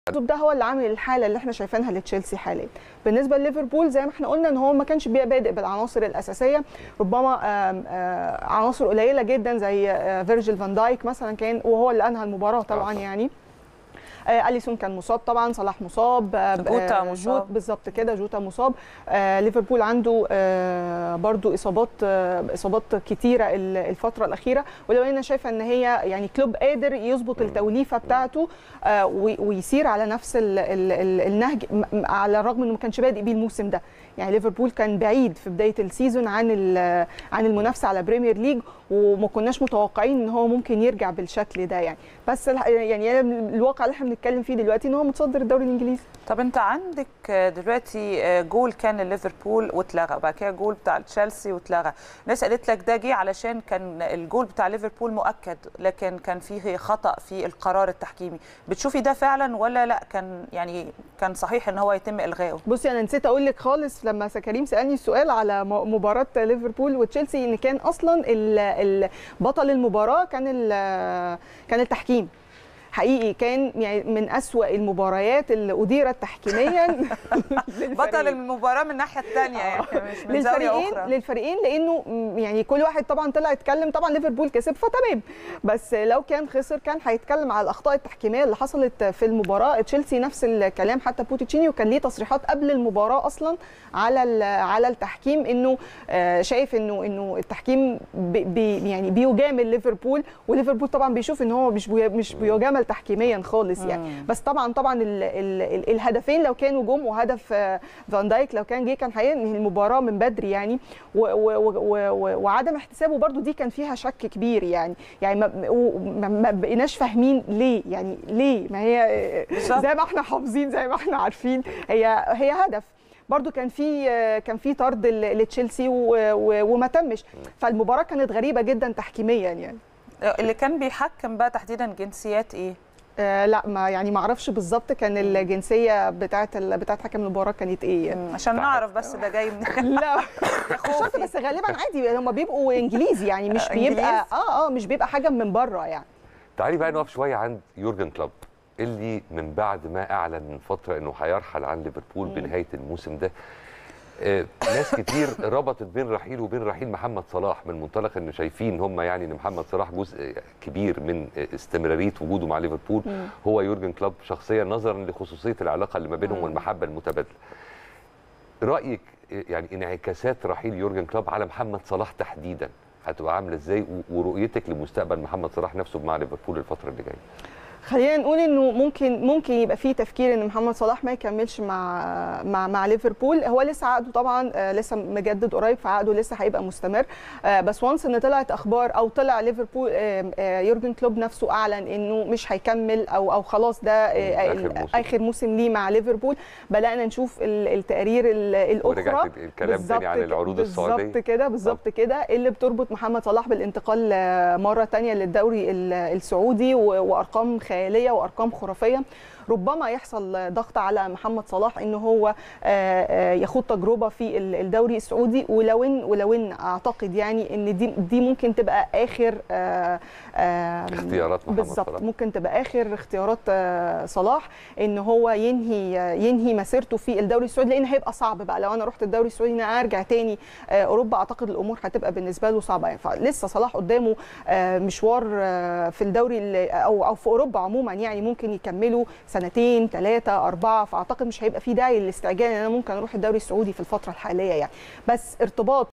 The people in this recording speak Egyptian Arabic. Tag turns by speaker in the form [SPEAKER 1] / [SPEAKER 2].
[SPEAKER 1] ده هو اللي عامل الحاله اللي احنا شايفينها لتشيلسي حاليا بالنسبه لليفربول زي ما احنا قلنا ان هو ما كانش بادئ بالعناصر الاساسيه ربما آم، آه، عناصر قليله جدا زي آه، فيرجيل فان دايك مثلا كان وهو اللي انهى المباراه طبعا
[SPEAKER 2] آه.
[SPEAKER 1] يعني آه اليسون كان مصاب طبعا صلاح مصاب آه،
[SPEAKER 3] جوتا
[SPEAKER 1] آه،
[SPEAKER 3] مصاب.
[SPEAKER 1] جوت بالظبط كده جوتا مصاب آه ليفربول عنده آه برضو اصابات آه اصابات كتيره ال- الفتره الاخيره ولو انا شايفه ان هي يعني كلوب قادر يظبط التوليفه بتاعته آه وي- ويسير على نفس ال ال ال النهج م- م- على الرغم انه ما كانش بادئ بيه الموسم ده يعني ليفربول كان بعيد في بدايه السيزون عن ال- عن المنافسه على بريمير ليج وما كناش متوقعين ان هو ممكن يرجع بالشكل ده يعني بس الح- يعني الواقع اللي احنا بنتكلم فيه دلوقتي ان هو متصدر الدوري الانجليزي
[SPEAKER 3] طب انت عندك دلوقتي جول كان ليفربول واتلغى بعد كده جول بتاع تشيلسي واتلغى ناس قالت لك ده جه علشان كان الجول بتاع ليفربول مؤكد لكن كان فيه خطأ في القرار التحكيمي بتشوفي ده فعلا ولا لا كان يعني كان صحيح ان هو يتم الغائه
[SPEAKER 1] بصي انا نسيت اقول لك خالص لما كريم سالني السؤال على م- مباراه ليفربول وتشيلسي ان كان اصلا ال- ال- بطل المباراه كان ال- كان التحكيم حقيقي كان يعني من أسوأ المباريات اللي أديرت تحكيميا
[SPEAKER 3] بطل
[SPEAKER 1] للفريقين.
[SPEAKER 3] المباراه من الناحيه الثانيه يعني مش من زاويه
[SPEAKER 1] للفريقين
[SPEAKER 3] اخرى
[SPEAKER 1] للفريقين لانه م- يعني كل واحد طبعا طلع يتكلم طبعا ليفربول كسب فتمام بس لو كان خسر كان هيتكلم على الاخطاء التحكيميه اللي حصلت في المباراه تشيلسي نفس الكلام حتى بوتيتشينيو كان ليه تصريحات قبل المباراه اصلا على ال- على التحكيم انه آه، شايف انه انه التحكيم بي بي يعني بيجامل ليفربول وليفربول طبعا بيشوف ان هو مش بي مش بيجامل تحكيميا خالص يعني
[SPEAKER 3] مم.
[SPEAKER 1] بس طبعا طبعا ال ال ال الهدفين لو كانوا جم وهدف آه، فان دايك لو كان جه كان هينهي المباراه من بدري يعني و و و و وعدم احتسابه برضو دي كان فيها شك كبير يعني يعني ما, و- ما, ما بقيناش فاهمين ليه يعني ليه ما هي آه،
[SPEAKER 3] بالظبط.
[SPEAKER 1] زي ما احنا حافظين زي ما احنا عارفين هي هي هدف برضو كان في آه، كان في طرد ل- لتشيلسي و- و- وما تمش فالمباراه كانت غريبه جدا تحكيميا يعني
[SPEAKER 3] اللي كان بيحكم بقى تحديدا جنسيات ايه
[SPEAKER 1] آه لا ما يعني ما اعرفش بالظبط كان الجنسيه بتاعه ال- بتاعه حكم المباراه كانت ايه يعني.
[SPEAKER 3] مم، عشان نعرف بس ده جاي من
[SPEAKER 1] لا مش شرط بس غالبا عادي هم بيبقوا انجليزي يعني مش
[SPEAKER 3] آه،
[SPEAKER 1] بيبقى
[SPEAKER 3] إنجليز؟
[SPEAKER 1] اه اه مش بيبقى حاجه من بره يعني
[SPEAKER 2] تعالي بقى نقف شويه عند يورجن كلوب اللي من بعد ما اعلن من فتره انه هيرحل عن ليفربول بنهايه الموسم ده آه، ناس كتير ربطت بين رحيله وبين رحيل محمد صلاح من منطلق ان شايفين هم يعني ان محمد صلاح جزء كبير من استمراريه وجوده مع ليفربول هو يورجن كلوب شخصيا نظرا لخصوصيه العلاقه اللي ما بينهم والمحبه المتبادله. رايك آه، يعني انعكاسات رحيل يورجن كلوب على محمد صلاح تحديدا هتبقى عامله ازاي و- ورؤيتك لمستقبل محمد صلاح نفسه مع ليفربول الفتره اللي جايه؟
[SPEAKER 1] خلينا نقول انه ممكن ممكن يبقى في تفكير ان محمد صلاح ما يكملش مع مع مع ليفربول هو لسه عقده طبعا آه، لسه مجدد قريب فعقده لسه هيبقى مستمر آه، بس وانس ان طلعت اخبار او طلع ليفربول آه، آه، يورجن كلوب نفسه اعلن انه مش هيكمل او او خلاص ده آه،
[SPEAKER 2] آخر
[SPEAKER 1] ال-
[SPEAKER 2] موسم.
[SPEAKER 1] اخر موسم ليه مع ليفربول بدانا نشوف ال- التقارير ال-
[SPEAKER 2] ورجعت
[SPEAKER 1] الاخرى
[SPEAKER 2] الكلام تاني عن
[SPEAKER 1] بالظبط
[SPEAKER 2] العروض
[SPEAKER 1] كده-
[SPEAKER 2] السعوديه
[SPEAKER 1] بالظبط كده بالظبط كده اللي بتربط محمد صلاح بالانتقال آه، مره تانية للدوري ال- السعودي و- وارقام خياليه وارقام خرافيه ربما يحصل ضغط على محمد صلاح ان هو آه، آه، يخوض تجربه في ال- الدوري السعودي ولو ان ولو ان اعتقد يعني ان دي دي ممكن تبقى اخر آه، آه،
[SPEAKER 2] اختيارات محمد
[SPEAKER 1] بالظبط
[SPEAKER 2] صلاح.
[SPEAKER 1] ممكن تبقى اخر اختيارات آه، صلاح ان هو ينهي ينهي مسيرته في الدوري السعودي لان هيبقى صعب بقى لو انا رحت الدوري السعودي ان أنا ارجع تاني آه، اوروبا اعتقد الامور هتبقى بالنسبه له صعبه يعني فلسه صلاح قدامه آه، مشوار آه، في الدوري ال- او او في اوروبا عموما يعني ممكن يكملوا سنتين ثلاثه اربعه فاعتقد مش هيبقى في داعي للاستعجال ان انا ممكن اروح الدوري السعودي في الفتره الحاليه يعني بس ارتباط